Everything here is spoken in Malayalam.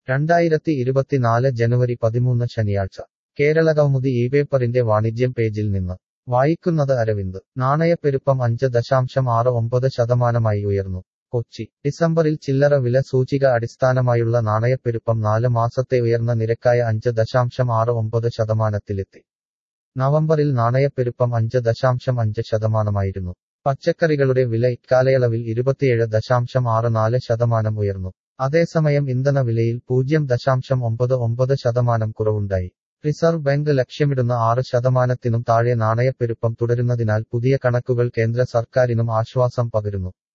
രണ്ടായിരത്തി ഇരുപത്തിനാല് ജനുവരി പതിമൂന്ന് ശനിയാഴ്ച കേരളകൗമുദി ഈ പേപ്പറിന്റെ വാണിജ്യം പേജിൽ നിന്ന് വായിക്കുന്നത് അരവിന്ദ് നാണയപ്പെരുപ്പം അഞ്ച് ദശാംശം ആറ് ഒമ്പത് ശതമാനമായി ഉയർന്നു കൊച്ചി ഡിസംബറിൽ ചില്ലറ വില സൂചിക അടിസ്ഥാനമായുള്ള നാണയപ്പെരുപ്പം നാല് മാസത്തെ ഉയർന്ന നിരക്കായ അഞ്ച് ദശാംശം ആറ് ഒമ്പത് ശതമാനത്തിലെത്തി നവംബറിൽ നാണയപ്പെരുപ്പം അഞ്ച് ദശാംശം അഞ്ച് ശതമാനമായിരുന്നു പച്ചക്കറികളുടെ വില ഇക്കാലയളവിൽ ഇരുപത്തിയേഴ് ദശാംശം ആറ് നാല് ശതമാനം ഉയർന്നു അതേസമയം ഇന്ധന വിലയിൽ പൂജ്യം ദശാംശം ഒമ്പത് ഒമ്പത് ശതമാനം കുറവുണ്ടായി റിസർവ് ബാങ്ക് ലക്ഷ്യമിടുന്ന ആറ് ശതമാനത്തിനും താഴെ നാണയപ്പെരുപ്പം തുടരുന്നതിനാൽ പുതിയ കണക്കുകൾ കേന്ദ്ര സർക്കാരിനും ആശ്വാസം പകരുന്നു